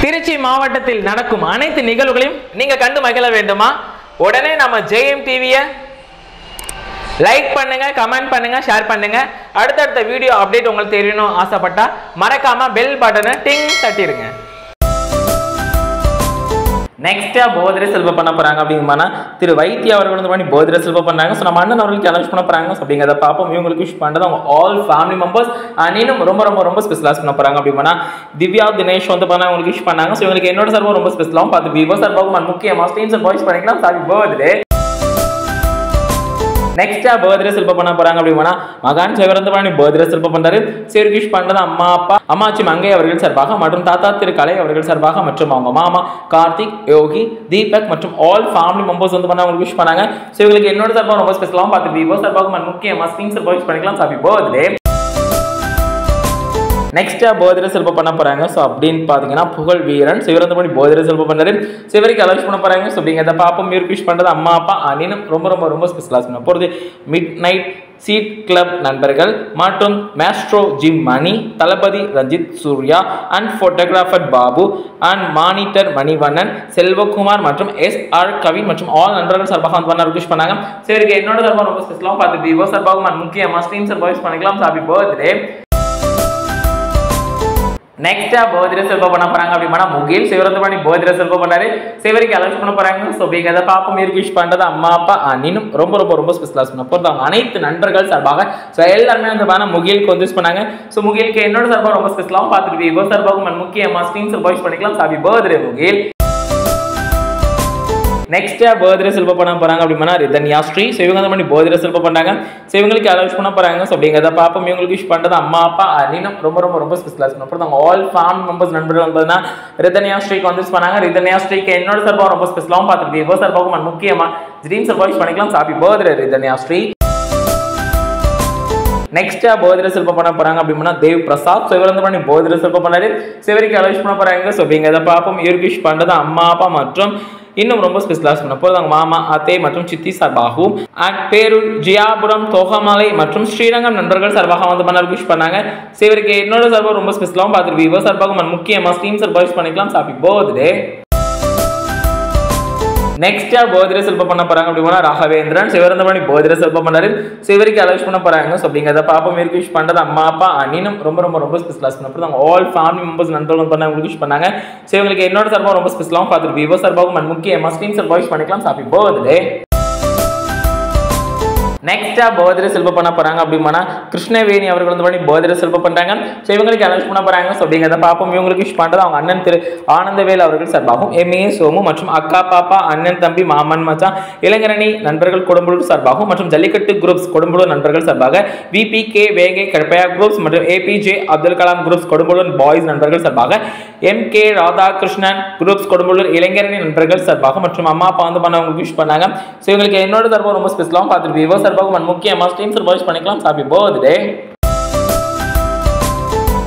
திருச்சி மாவட்டத்தில் நடக்கும் அனைத்து நிகழ்வுகளையும் நீங்க கண்டு மகிழ வேண்டுமா உடனே நம்ம ஜெயம் டிவியை லைக் பண்ணுங்க கமெண்ட் பண்ணுங்க ஷேர் பண்ணுங்க அடுத்தடுத்த வீடியோ அப்டேட் உங்களுக்கு தெரியணும் ஆசைப்பட்டா மறக்காம பெல் பட்டனை டிங் தட்டிடுங்க நெக்ஸ்டா போதிரை செல்வ பண்ண போறாங்க அப்படிங்கன்னா திரு வைத்திய அவர்கள் வந்து பண்ணி போதிரை செல்வ பண்ணாங்க ஸோ நம்ம அண்ணன் அவர்களுக்கு அனௌன்ஸ் பண்ண போறாங்க So, அப்படிங்கிறத பார்ப்போம் இவங்களுக்கு விஷ் பண்றது அவங்க ஆல் ஃபேமிலி மெம்பர்ஸ் இன்னும் ரொம்ப ரொம்ப ரொம்ப ஸ்பெஷலாக பண்ண போறாங்க அப்படின்னா திவ்யா தினேஷ் வந்து பண்ண அவங்களுக்கு விஷ் பண்ணாங்க ஸோ இவங்களுக்கு என்னோட சார்பாக ரொம்ப ஸ்பெஷலாகவும் பார்த்து விவோ சார்பாகவும் முக்கியமாக ஸ்டீம் சார் வாய்ஸ் பண்ணிக்கலாம் சாரி பர்த்டே நெக்ஸ்டா பர்த்டே செல்ப பண்ண போறாங்க அப்படின்னா மகான் சிவரந்தபாணி பர்த்டே செல்ப பண்றாரு சிறுகிஷ் பண்றது அம்மா அப்பா அம்மாச்சி மங்கை அவர்கள் சார்பாக மற்றும் தாத்தா திரு கலை அவர்கள் சார்பாக மற்றும் அவங்க மாமா கார்த்திக் யோகி தீபக் மற்றும் ஆல் ஃபேமிலி மெம்பர்ஸ் வந்து பண்ண அவங்களுக்கு விஷ் பண்ணாங்க ஸோ இவங்களுக்கு என்னோட சார்பாக ரொம்ப ஸ்பெஷலாகவும் பார்த்து விவோ சார்பாக முக்கியமாக ஸ்கிரீன் சார் விஷ் பண்ணிக்கலாம் ஹாப்பி பர்த்டே நெக்ஸ்டா போதிர செல்ப பண்ண போறாங்க ஸோ அப்படின்னு பார்த்தீங்கன்னா புகழ் வீரன் சிவரந்தபடி போதிர செல்ப பண்ணாரு சிவருக்கு அலோச் பண்ண போறாங்க ஸோ அப்படிங்கிறத பாப்போம் மியூர் விஷ் பண்றது அம்மா அப்பா அனினும் ரொம்ப ரொம்ப ரொம்ப ஸ்பெஷலாக பண்ண போகிறது மிட் நைட் சீட் கிளப் நண்பர்கள் மற்றும் maestro gym Mani Thalapathy Ranjith Surya and photographer Babu and monitor Manivannan Selvakumar மற்றும் எஸ் ஆர் கவின் மற்றும் ஆல் நண்பர்கள் சார்பாக வந்து பண்ண விஷ் பண்ணாங்க சிவருக்கு என்னோட சார்பாக ரொம்ப ஸ்பெஷலாகவும் பார்த்து விவோ சார்பாக முக்கியமாக ஸ்க்ரீன் சார் வாய்ஸ் பண்ணிக்கலாம் ஹாப்பி பர்த்டே நெக்ஸ்டா பர்த்டே செல்வ பண்ண போறாங்க அப்படின்னா முகில் சிவரந்தமணி பர்த்டே செல்வ பண்ணாரு சிவருக்கு அலௌன்ஸ் பண்ண போறாங்க ஸோ அப்படிங்கிறத பாப்போம் இருக்கு விஷ் பண்றது அம்மா அப்பா அண்ணினும் ரொம்ப ரொம்ப ரொம்ப ஸ்பெஷலாக பண்ண போகிறது அவங்க அனைத்து நண்பர்கள் சார்பாக ஸோ எல்லாருமே வந்து பாருங்க முகிலுக்கு வந்து wish பண்ணாங்க ஸோ முகிலுக்கு என்னோட சார்பாக ரொம்ப ஸ்பெஷலாகவும் பார்த்துட்டு விவோ சார்பாகவும் முக்கியமாக ஸ்க்ரீன் சார் வாய்ஸ் பண்ணிக்கலாம் happy birthday Mugil next birthday செல்ப பண்ண போறாங்க அப்படின்னா ரிதன்யா ஸ்ரீ ஸோ இவங்க வந்து பண்ணி பர்த்டே செல்ப பண்ணாங்க ஸோ இவங்களுக்கு அலௌஸ் பண்ண போறாங்க ஸோ அப்படிங்கிறத பார்ப்போம் இவங்களுக்கு விஷ் பண்றது அம்மா அப்பா அனினும் ரொம்ப ரொம்ப ரொம்ப ஸ்பெஷலாக பண்ண போகிறது அவங்க ஆல் ஃபேமிலி மெம்பர்ஸ் நண்பர்கள் வந்ததுன்னா ரிதன்யா ஸ்ரீக்கு வந்து wish பண்ணாங்க ரிதன்யா ஸ்ரீக்கு என்னோட சார்பாக ரொம்ப ஸ்பெஷலாகவும் பார்த்துட்டு விவோ சார்பாகவும் முக்கியமாக ட்ரீம் சார்பாக விஷ் பண்ணிக்கலாம் ஹாப்பி பர்த்டே ரிதன்யா ஸ்ரீ நெக்ஸ்டா போதிர செல்ப பண்ண போறாங்க அப்படின்னா தேவ் பிரசாத் சிவரந்த பண்ணி போதிர செல்ப பண்ணாரு சிவருக்கு அலோஸ் பண்ண போறாங்க ஸோ அப்படிங்கிறத பார்ப்போம் இயற்கிஷ் பண்றது அம்மா அப்பா மற்றும் இன்னும் ரொம்ப ஸ்பெஷலாக பண்ண போகிறது அவங்க மாமா அத்தை மற்றும் சித்தி சார்பாகவும் அண்ட் பேரூர் ஜியாபுரம் தோகமலை மற்றும் ஸ்ரீரங்கம் நண்பர்கள் சார்பாக வந்து பண்ண விஷ் பண்ணாங்க சிவருக்கு என்னோட சார்பாக ரொம்ப ஸ்பெஷலாகவும் பார்த்துட்டு விவோ சார்பாக முக்கியமாக ஸ்டீம் சார்பாக விஷ் பண்ணிக்கலாம் ஹாப்பி பர்த்டே நெக்ஸ்டா போதிர செல்ப பண்ண போறாங்க அப்படின்னா ராகவேந்திரன் சிவரந்தமணி போதிர செல்ப பண்ணாரு சிவருக்கு அலோஸ் பண்ண போறாங்க ஸோ அப்படிங்கிறத பாப்போம் இருக்கு விஷ் பண்றது அம்மா அப்பா அண்ணினும் ரொம்ப ரொம்ப ரொம்ப ஸ்பெஷலாக பண்ண போகிறது அவங்க ஆல் ஃபேமிலி மெம்பர்ஸ் நண்பர்கள் பண்ண உங்களுக்கு விஷ் பண்ணாங்க ஸோ இவங்களுக்கு என்னோட சார்பாக ரொம்ப ஸ்பெஷலாகவும் பார்த்துட்டு விவோ சார்பாகவும் முக்கியமாக ஸ்க்ரீன் சார்பாக விஷ் பண்ணிக்கலாம் ஹாப்பி பர்த்டே நெக்ஸ்டா பர்த்டே செல்ப பண்ண போறாங்க அப்படின்னா கிருஷ்ணவேணி அவர்கள் வந்து பண்ணி பர்த்டே செல்ப பண்றாங்க ஸோ இவங்களுக்கு அனௌன்ஸ் பண்ண போறாங்க ஸோ அப்படிங்கிறத பார்ப்போம் இவங்களுக்கு விஷ் பண்றது அவங்க அண்ணன் திரு ஆனந்தவேல் அவர்கள் சார்பாகவும் எம்ஏ சோமு மற்றும் அக்கா பாப்பா அண்ணன் தம்பி மாமன் மச்சான் இளைஞரணி நண்பர்கள் கொடும்பலூர் சார்பாகவும் மற்றும் ஜல்லிக்கட்டு குரூப்ஸ் கொடும்பலூர் நண்பர்கள் சார்பாக விபி கே வேகை கற்பயா குரூப்ஸ் மற்றும் A P J Abdul Kalam groups Kodumbalur boys நண்பர்கள் சார்பாக M K Radhakrishnan groups Kodumbalur இளைஞரணி நண்பர்கள் சார்பாக மற்றும் அம்மா அப்பா வந்து பண்ண அவங்களுக்கு விஷ் பண்ணாங்க ஸோ இவங்களுக்கு என்னோட சார்பாக ரொம்ப ஸ்பெஷலாகவும் பார்த்துட்டு விவோ சார்பாக முக்கியமாக ஸ்ட்ரீம் சார் வாய்ஸ் பண்ணிக்கலாம் ஹாப்பி பர்த்டே